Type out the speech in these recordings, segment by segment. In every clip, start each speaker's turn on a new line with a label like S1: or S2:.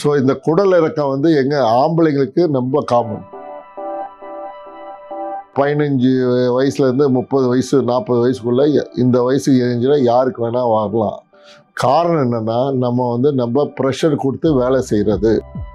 S1: so இந்த குடல் இறக்கம் வந்து எங்க ஆம்பளைங்களுக்கு ரொம்ப காமன் பதினஞ்சு வயசுல இருந்து முப்பது வயசு நாற்பது வயசுக்குள்ள இந்த வயசு ரேஞ்சில் யாருக்கு வேணா வரலாம் காரணம் என்னன்னா நம்ம வந்து நம்ம ப்ரெஷர் கொடுத்து வேலை செய்யறது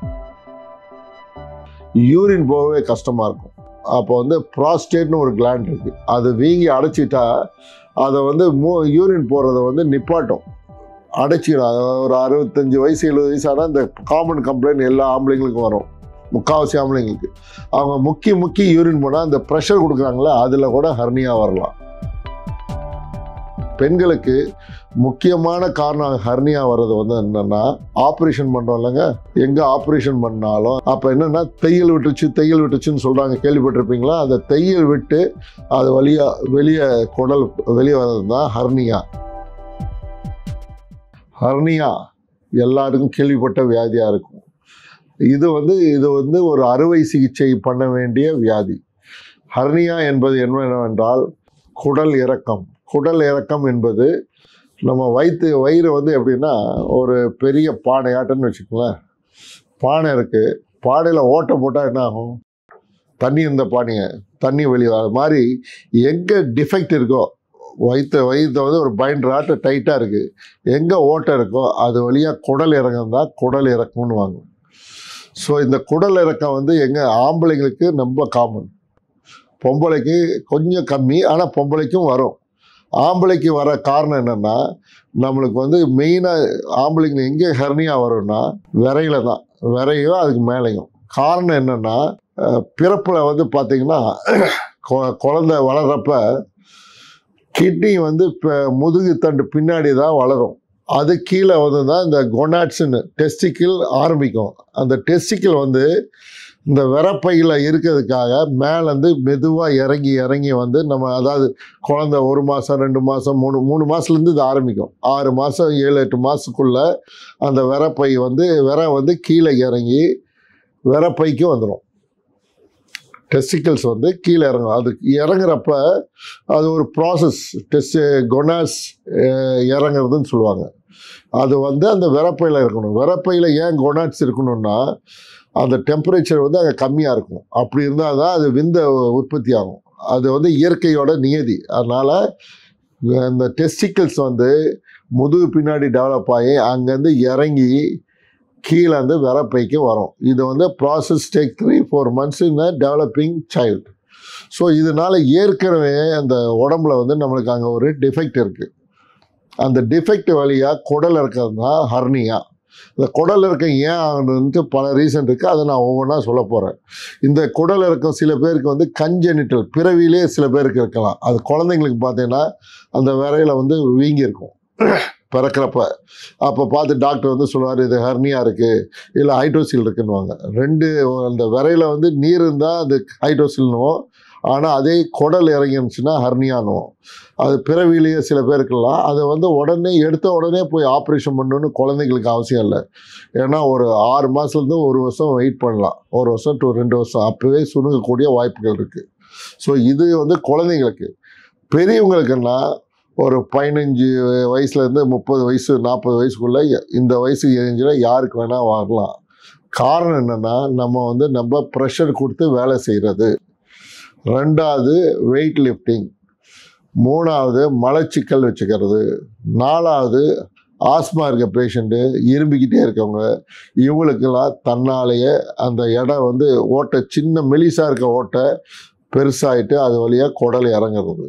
S1: யூரின் போகவே கஷ்டமா இருக்கும் அப்போ வந்து ப்ராஸ்டேட்னு ஒரு கிளாண்ட் இருக்கு அது வீங்கி அடைச்சிட்டா அதை வந்து மூ யூரின் போகிறத வந்து நிப்பாட்டும் அடைச்சிடும் அது ஒரு அறுபத்தஞ்சு வயசு எழுபது வயசு ஆனால் இந்த காமன் கம்ப்ளைண்ட் எல்லா ஆம்பளைங்களுக்கும் வரும் முக்கால்வாசி ஆம்பளைங்களுக்கு அவங்க முக்கி முக்கி யூரின் போனால் அந்த ப்ரெஷர் கொடுக்குறாங்களே அதில் கூட ஹர்னியா வரலாம் பெண்களுக்கு முக்கியமான காரணம் ஹர்னியா வர்றது வந்து என்னன்னா ஆப்ரேஷன் பண்ணுறோம் இல்லைங்க எங்கே ஆப்ரேஷன் பண்ணாலும் அப்போ என்னன்னா தையல் விட்டுச்சு தையல் விட்டுச்சுன்னு சொல்கிறாங்க கேள்விப்பட்டிருப்பீங்களா அந்த தையல் விட்டு அது வழியா வெளியே குடல் வெளியே வர்றது தான் ஹர்னியா ஹர்னியா எல்லாருக்கும் கேள்விப்பட்ட வியாதியாக இருக்கும் இது வந்து இது வந்து ஒரு அறுவை சிகிச்சை பண்ண வேண்டிய வியாதி ஹர்னியா என்பது என்னவென்றால் குடல் இறக்கம் குடல் இறக்கம் என்பது நம்ம வயிற்று வயிறு வந்து எப்படின்னா ஒரு பெரிய பானையாட்டம்னு வச்சுக்கோங்களேன் பானை இருக்குது பானையில் ஓட்டை போட்டால் என்ன ஆகும் தண்ணி இருந்த பானையை தண்ணி வெளியே அது மாதிரி எங்கே டிஃபெக்ட் இருக்கோ வயிற்று வயிற்று வந்து ஒரு பைண்டர் ஆட்ட டைட்டாக இருக்குது எங்கே ஓட்டை இருக்கோ அது வழியாக குடல் இறக்கம் தான் குடல் இறக்கம்னு வாங்க ஸோ இந்த குடல் இறக்கம் வந்து எங்கள் ஆம்பளைங்களுக்கு ரொம்ப காமன் பொம்பளைக்கு கொஞ்சம் கம்மி ஆனால் பொம்பளைக்கும் வரும் ஆம்பளைக்கு வர காரணம் என்னென்னா நம்மளுக்கு வந்து மெயினாக ஆம்பளைங்க எங்கே ஹர்னியா வரும்னா விரையில தான் விரையும் அதுக்கு மேலேயும் காரணம் என்னென்னா பிறப்பில் வந்து பார்த்திங்கன்னா கொ- குழந்தை வளர்கிறப்ப கிட்னி வந்து இப்போ முதுகு தண்டு பின்னாடி தான் வளரும் அது கீழே வந்து தான் இந்த கொனாட்ஸ்னு டெஸ்டிக்கிள் ஆரம்பிக்கும் அந்த டெஸ்டிக்கிள் வந்து இந்த விரப்பையில் இருக்கிறதுக்காக மேலேருந்து மெதுவாக இறங்கி இறங்கி வந்து நம்ம அதாவது குழந்தை ஒரு மாதம் ரெண்டு மாதம் மூணு மூணு மாதத்துலேருந்து இது ஆரம்பிக்கும் ஆறு மாதம் ஏழு எட்டு மாதத்துக்குள்ள அந்த விரப்பை வந்து விர வந்து கீழே இறங்கி விரப்பைக்கு வந்துடும் டெஸ்டிக்கல்ஸ் வந்து கீழே இறங்கும் அது இறங்குறப்ப அது ஒரு ப்ராசஸ் டெஸ்ட் கொனாஸ் இறங்குறதுன்னு சொல்லுவாங்க அது வந்து அந்த விரப்பையில் இருக்கணும் விரப்பையில் ஏன் கொனாட்ஸ் இருக்கணும்னா அந்த டெம்பரேச்சர் வந்து அங்கே கம்மியாக இருக்கும் அப்படி இருந்தால் தான் அது விந்த உற்பத்தி ஆகும் அது வந்து இயற்கையோட நியதி அதனால் இந்த டெஸ்டிக்கல்ஸ் வந்து முதுகு பின்னாடி டெவலப் ஆகி அங்கேருந்து இறங்கி கீழே வந்து விரப்பைக்கு வரும் இது வந்து process take three four months in the developing child so இதனால் ஏற்கனவே அந்த உடம்புல வந்து நம்மளுக்கு அங்கே ஒரு டிஃபெக்ட் இருக்குது அந்த டிஃபெக்ட் வழியாக குடல் இருக்கிறது தான் ஹர்னியா இந்த குடல் இறக்கம் ஏன் ஆகணுன்ட்டு பல ரீசன் இருக்குது அதை நான் ஒவ்வொன்றா சொல்ல போகிறேன் இந்த குடல் இறக்கம் சில பேருக்கு வந்து கஞ்செனிட்டல் பிறவிலே சில பேருக்கு இருக்கலாம் அது குழந்தைங்களுக்கு பார்த்தீங்கன்னா அந்த விரையில வந்து வீங்கி இருக்கும் பிறக்கிறப்ப அப்போ பார்த்து டாக்டர் வந்து சொல்லுவார் இது ஹர்னியா இருக்குது இல்லை ஹைட்ரோசில் இருக்குன்னுவாங்க ரெண்டு அந்த விரையில வந்து நீர் இருந்தால் அது ஹைட்ரோசில்னுவோம் ஆனால் அதே குடல் இறங்கிருந்துச்சுன்னா ஹர்னியானுவோம் அது பிறவிலேயே சில பேருக்கெல்லாம் அதை வந்து உடனே எடுத்த உடனே போய் ஆப்ரேஷன் பண்ணணும்னு குழந்தைங்களுக்கு அவசியம் இல்லை ஏன்னா ஒரு ஆறு மாதத்துலேருந்து ஒரு வருஷம் வெயிட் பண்ணலாம் ஒரு வருஷம் டு ரெண்டு வருஷம் அப்போவே சுணுங்கக்கூடிய வாய்ப்புகள் இருக்குது ஸோ இது வந்து குழந்தைங்களுக்கு பெரியவங்களுக்குன்னா ஒரு பதினஞ்சு வயசுலேருந்து முப்பது வயசு நாற்பது வயசுக்குள்ளே இந்த வயசு ரேஞ்சில் யாருக்கு வேணால் வரலாம் காரணம் என்னென்னா நம்ம வந்து நம்ம ப்ரெஷர் கொடுத்து வேலை செய்கிறது ரெண்டாவது வெயிட் லிஃப்டிங் மூணாவது மலச்சிக்கல் வச்சுக்கிறது நாலாவது ஆஸ்மா இருக்க பேஷண்ட்டு இரும்பிக்கிட்டே இருக்கவங்க இவங்களுக்கெல்லாம் தன்னாலேயே அந்த இடம் வந்து ஓட்டை சின்ன மெலிசாக இருக்க ஓட்டை பெருசாகிட்டு அது வழியாக குடல் இறங்குறது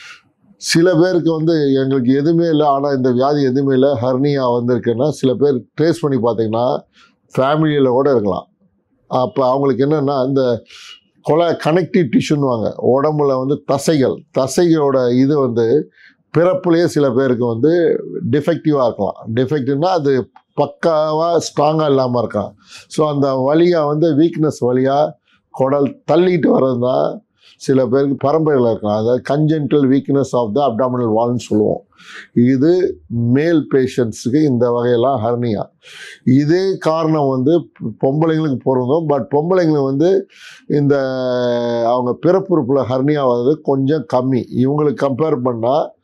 S1: சில பேருக்கு வந்து எங்களுக்கு எதுவுமே இல்லை ஆனால் இந்த வியாதி எதுவுமே இல்லை ஹர்னியா வந்திருக்குன்னா சில பேர் ட்ரேஸ் பண்ணி பார்த்தீங்கன்னா ஃபேமிலியில் கூட இருக்கலாம் அப்போ அவங்களுக்கு என்னென்னா இந்த கொலை கனெக்டிவ் டிஷ்யூன்னுவாங்க உடம்புல வந்து தசைகள் தசைகளோட இது வந்து பிறப்புலேயே சில பேருக்கு வந்து டிஃபெக்டிவாக இருக்கலாம் டிஃபெக்டிவ்னா அது பக்காவாக ஸ்ட்ராங்காக இல்லாமல் இருக்கலாம் ஸோ அந்த வழியாக வந்து வீக்னஸ் வழியாக குடல் தள்ளிட்டு வர்றது தான் சில பேருக்கு பரம்பரையில் இருக்கலாம் அதாவது congenital weakness of the abdominal வால்னு சொல்லுவோம் இது மேல் பேஷண்ட்ஸுக்கு இந்த வகையெல்லாம் ஹர்னியா இதே காரணம் வந்து பொம்பளைங்களுக்கு பொருந்தும் பட் பொம்பளைங்களுக்கு வந்து இந்த அவங்க பிறப்புறுப்பில் ஹர்னியா வர்றது கொஞ்சம் கம்மி இவங்களுக்கு கம்பேர் பண்ணால்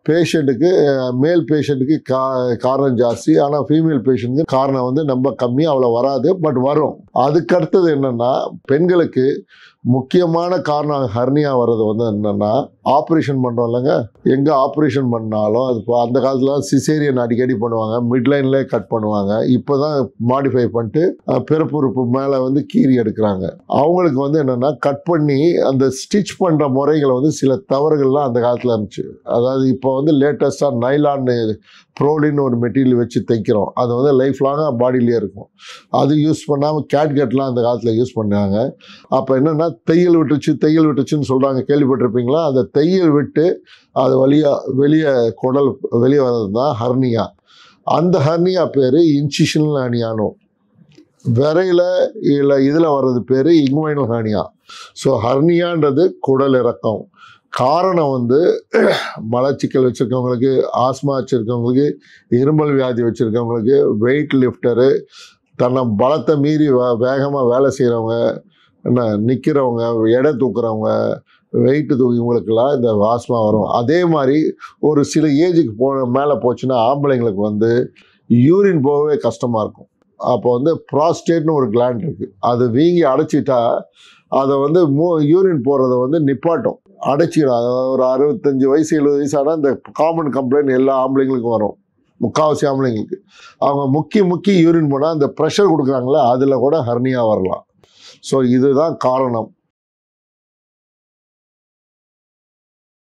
S1: பேஷண்ட்டுக்கு மேல் பேஷண்ட்டுக்கு கா காரணம் ஜாஸ்தி ஆனால் ஃபீமேல் பேஷண்ட்டுக்கு காரணம் வந்து ரொம்ப கம்மி அவ்வளோ வராது பட் வரும் அதுக்கு அடுத்தது என்னென்னா பெண்களுக்கு முக்கியமான காரணம் ஹர்னியா வர்றது வந்து என்னென்னா ஆப்ரேஷன் பண்ணுறோம் இல்லைங்க எங்கே ஆப்ரேஷன் பண்ணாலும் அது இப்போ அந்த காலத்தில் சிசேரியன் அடிக்கடி பண்ணுவாங்க மிட்லைன்லேயே கட் பண்ணுவாங்க இப்போ தான் மாடிஃபை பண்ணிட்டு அஹ், பிறப்புறுப்பு மேலே வந்து கீறி எடுக்கிறாங்க அவங்களுக்கு வந்து என்னென்னா கட் பண்ணி அந்த ஸ்டிச் பண்ணுற முறைகளை வந்து சில தவறுகள்லாம் அந்த காலத்தில் இருந்துச்சு அதாவது இப்போ வந்து லேட்டஸ்ட்டாக நைலான் ப்ரோலின்னு ஒரு மெட்டீரியல் வச்சு தைக்கிறோம் அது வந்து லைஃப் லாங்காக பாடியிலே இருக்கும் அது யூஸ் பண்ணாமல் கேட்கட்லாம் அந்த காலத்தில் யூஸ் பண்ணாங்க அப்போ என்னென்னா தையல் விட்டுச்சு தையல் விட்டுச்சுன்னு சொல்கிறாங்க கேள்விப்பட்டிருப்பீங்களா அந்த தையல் விட்டு அது வழியாக வெளியே குடல் வெளியே வர்றது தான் ஹர்னியா அந்த ஹர்னியா பேர் இன்சிஷனல் ஹர்னியானோ விரையில் இல்லை இதில் வர்றது பேர் இங்வைனல் ஹர்னியா ஸோ ஹர்னியான்றது குடல் இறக்கம் காரணம் வந்து மலச்சிக்கல் வச்சுருக்கவங்களுக்கு ஆஸ்மா வச்சுருக்கவங்களுக்கு இருமல் வியாதி வச்சுருக்கவங்களுக்கு வெயிட் லிஃப்டரு தன்னை பலத்தை மீறி வே வேகமாக வேலை செய்கிறவங்க என்ன நிற்கிறவங்க எடை தூக்குறவங்க வெயிட்டு தூக்கி இவங்களுக்கெல்லாம் இந்த ஆஸ்மா வரும் அதே மாதிரி ஒரு சில ஏஜுக்கு போ மேலே போச்சுன்னா ஆம்பளைங்களுக்கு வந்து யூரின் போகவே கஷ்டமாக இருக்கும் அப்போ வந்து ப்ராஸ்டேட்னு ஒரு கிளாண்ட் இருக்குது அது வீங்கி அடைச்சிட்டா அதை வந்து மூ யூரின் போகிறத வந்து நிப்பாட்டும் அடைச்சிடும் அதாவது ஒரு அறுபத்தஞ்சு வயசு எழுபது வயசு ஆனால் இந்த காமன் கம்ப்ளைண்ட் எல்லா ஆம்பளைங்களுக்கும் வரும் முக்கால்வாசி ஆம்பளைங்களுக்கு அவங்க முக்கி முக்கி யூரின் போனால் அந்த ப்ரெஷர் கொடுக்குறாங்களே அதில் கூட ஹர்னியா வரலாம் ஸோ இதுதான் காரணம்